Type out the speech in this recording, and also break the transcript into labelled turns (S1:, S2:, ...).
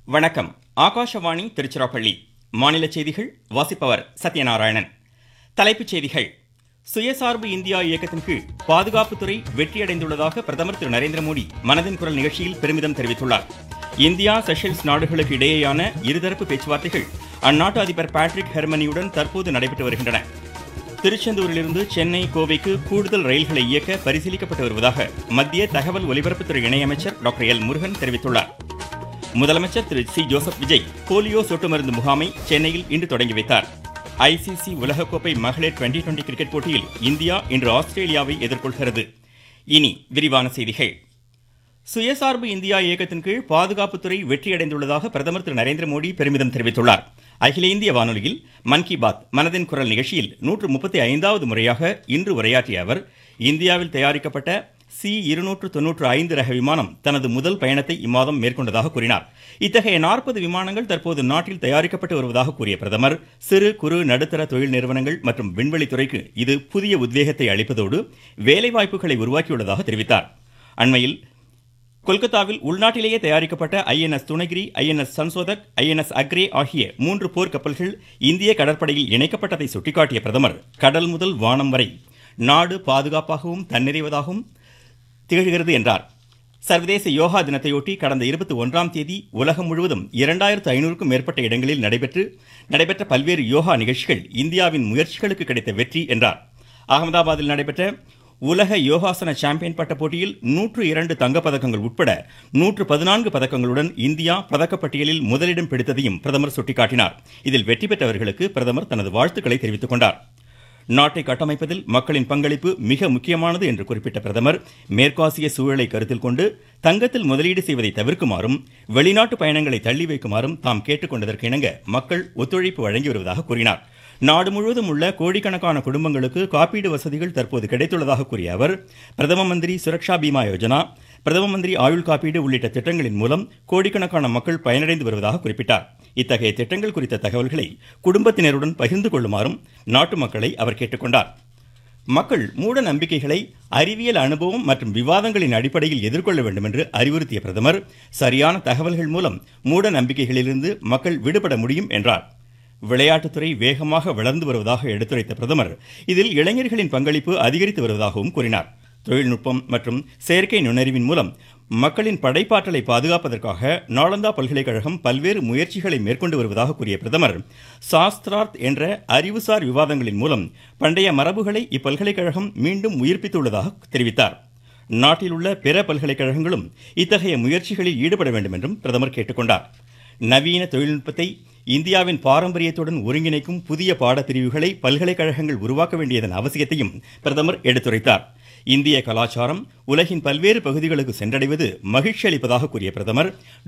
S1: வணக்கம் ஆகாஷவாணி திருச்சிராப்பள்ளி மாநில செய்திகள் வாசிப்பவர் சத்யநாராயணன் தலைப்புச் செய்திகள் சுயசார்பு இந்தியா இயக்கத்தின் கீழ் பாதுகாப்புத்துறை வெற்றியடைந்துள்ளதாக பிரதமர் திரு நரேந்திர மோடி மனதின் குரல் நிகழ்ச்சியில் பெருமிதம் தெரிவித்துள்ளார் இந்தியா செஷல்ஸ் நாடுகளுக்கு இடையேயான இருதரப்பு பேச்சுவார்த்தைகள் அந்நாட்டு அதிபர் பேட்ரிக் ஹெர்மனியுடன் தற்போது நடைபெற்று வருகின்றன திருச்செந்தூரிலிருந்து சென்னை கோவைக்கு கூடுதல் ரயில்களை இயக்க பரிசீலிக்கப்பட்டு வருவதாக மத்திய தகவல் ஒலிபரப்புத்துறை இணையமைச்சர் டாக்டர் எல் முருகன் தெரிவித்துள்ளார் முதலமைச்சர் Thiru C Joseph Vijay polio சொட்டு மருந்து முகாமை சென்னையில் இன்று தொடங்கி வைத்தார் ஐசிசி உலகக்கோப்பை மகளிர் டுவெண்டி டுவெண்டி கிரிக்கெட் போட்டியில் இந்தியா இன்று ஆஸ்திரேலியாவை எதிர்கொள்கிறது இனி விரிவான செய்திகள் சுயசார்பு இந்தியா இயக்கத்தின் கீழ் பாதுகாப்புத்துறை வெற்றியடைந்துள்ளதாக பிரதமர் திரு நரேந்திர மோடி பெருமிதம் தெரிவித்துள்ளார் அகில இந்திய வானொலியில் மன் கி பாத் மனதின் குரல் நிகழ்ச்சியில் நூற்று முப்பத்தி ஐந்தாவது முறையாக இன்று உரையாற்றிய அவர் இந்தியாவில் தயாரிக்கப்பட்ட சி இருநூற்று தொன்னூற்று ஐந்து ரக விமானம் தனது முதல் பயணத்தை இம்மாதம் மேற்கொண்டதாக கூறினார் இத்தகைய நாற்பது விமானங்கள் தற்போது நாட்டில் தயாரிக்கப்பட்டு வருவதாக கூறிய பிரதமர் சிறு குறு நடுத்தர தொழில் நிறுவனங்கள் மற்றும் விண்வெளித்துறைக்கு இது புதிய உத்வேகத்தை அளிப்பதோடு வேலைவாய்ப்புகளை உருவாக்கியுள்ளதாக தெரிவித்தார் அண்மையில் கொல்கத்தாவில் உள்நாட்டிலேயே தயாரிக்கப்பட்ட INS Dunagiri INS Sanshodhak INS Agray ஆகிய மூன்று போர் கப்பல்கள் இந்திய கடற்படையில் இணைக்கப்பட்டதை சுட்டிக்காட்டிய பிரதமர் கடல் முதல் வானம் வரை நாடு பாதுகாப்பாகவும் தன்னிறைவதாகவும் திகழ்கிறது என்றார் சர்வதேச யோகா தினத்தையொட்டி கடந்த இருபத்தி ஒன்றாம் தேதி உலகம் முழுவதும் இரண்டாயிரத்து ஐநூறுக்கும் மேற்பட்ட இடங்களில் நடைபெற்று நடைபெற்ற பல்வேறு யோகா நிகழ்ச்சிகள் இந்தியாவின் முயற்சிகளுக்கு கிடைத்த வெற்றி என்றார் அகமதாபாத்தில் நடைபெற்ற உலக யோகாசன சாம்பியன் பட்ட போட்டியில் நூற்று இரண்டு தங்கப்பதக்கங்கள் உட்பட நூற்று பதினான்கு பதக்கங்களுடன் இந்தியா பதக்கப்பட்டியலில் முதலிடம் பிடித்ததையும் பிரதமர் சுட்டிக்காட்டினார் இதில் வெற்றி பெற்றவர்களுக்கு பிரதமர் தனது வாழ்த்துக்களை தெரிவித்துக் கொண்டார் நாட்டை கட்டமைப்பதில் மக்களின் பங்களிப்பு மிக முக்கியமானது என்று குறிப்பிட்ட பிரதமர் மேற்காசிய சூழலை கருத்தில் கொண்டு தங்கத்தில் முதலீடு செய்வதை தவிர்க்குமாறும் வெளிநாட்டு பயணங்களை தள்ளி வைக்குமாறும் தாம் கேட்டுக்கொண்டதற்கு இணங்க மக்கள் ஒத்துழைப்பு வழங்கி வருவதாக கூறினார் நாடு முழுவதும் உள்ள கோடிக்கணக்கான குடும்பங்களுக்கு காப்பீடு வசதிகள் தற்போது கிடைத்துள்ளதாக கூறிய அவர் பிரதம மந்திரி சுரக்ஷா பீமா யோஜனா பிரதம மந்திரி ஆயுள் காப்பீடு உள்ளிட்ட திட்டங்களின் மூலம் கோடிக்கணக்கான மக்கள் பயனடைந்து வருவதாக குறிப்பிட்டார் இத்தகைய திட்டங்கள் குறித்த தகவல்களை குடும்பத்தினருடன் பகிர்ந்து கொள்ளுமாறும் நாட்டு மக்களை அவர் கேட்டுக்கொண்டார் மக்கள் மூட நம்பிக்கைகளை அறிவியல் அனுபவம் மற்றும் விவாதங்களின் அடிப்படையில் எதிர்கொள்ள வேண்டும் என்று அறிவுறுத்திய பிரதமர் சரியான தகவல்கள் மூலம் மூட நம்பிக்கைகளிலிருந்து மக்கள் விடுபட முடியும் என்றார் விளையாட்டுத்துறை வேகமாக வளர்ந்து வருவதாக எடுத்துரைத்த பிரதமர் இதில் இளைஞர்களின் பங்களிப்பு அதிகரித்து வருவதாகவும் கூறினார் தொழில்நுட்பம் மற்றும் செயற்கை நுண்ணறிவின் மூலம் மக்களின் படைப்பாற்றலை பாதுகாப்பதற்காக நாளந்தா பல்கலைக்கழகம் பல்வேறு முயற்சிகளை மேற்கொண்டு வருவதாக கூறிய பிரதமர் சாஸ்திரார்த் என்ற அறிவுசார் விவாதங்களின் மூலம் பண்டைய மரபுகளை இப்பல்கலைக்கழகம் மீண்டும் உயிர்ப்பித்துள்ளதாக தெரிவித்தார் நாட்டில் உள்ள பிற பல்கலைக்கழகங்களும் இத்தகைய முயற்சிகளில் ஈடுபட வேண்டும் என்றும் பிரதமர் கேட்டுக்கொண்டார் நவீன தொழில்நுட்பத்தை இந்தியாவின் பாரம்பரியத்துடன் ஒருங்கிணைக்கும் புதிய பாடப்பிரிவுகளை பல்கலைக்கழகங்கள் உருவாக்க வேண்டியதன் அவசியத்தையும் பிரதமர் எடுத்துரைத்தார் இந்திய கலாச்சாரம் உலகின் பல்வேறு பகுதிகளுக்கு சென்றடைவது மகிழ்ச்சி அளிப்பதாக கூறிய பிரதமர்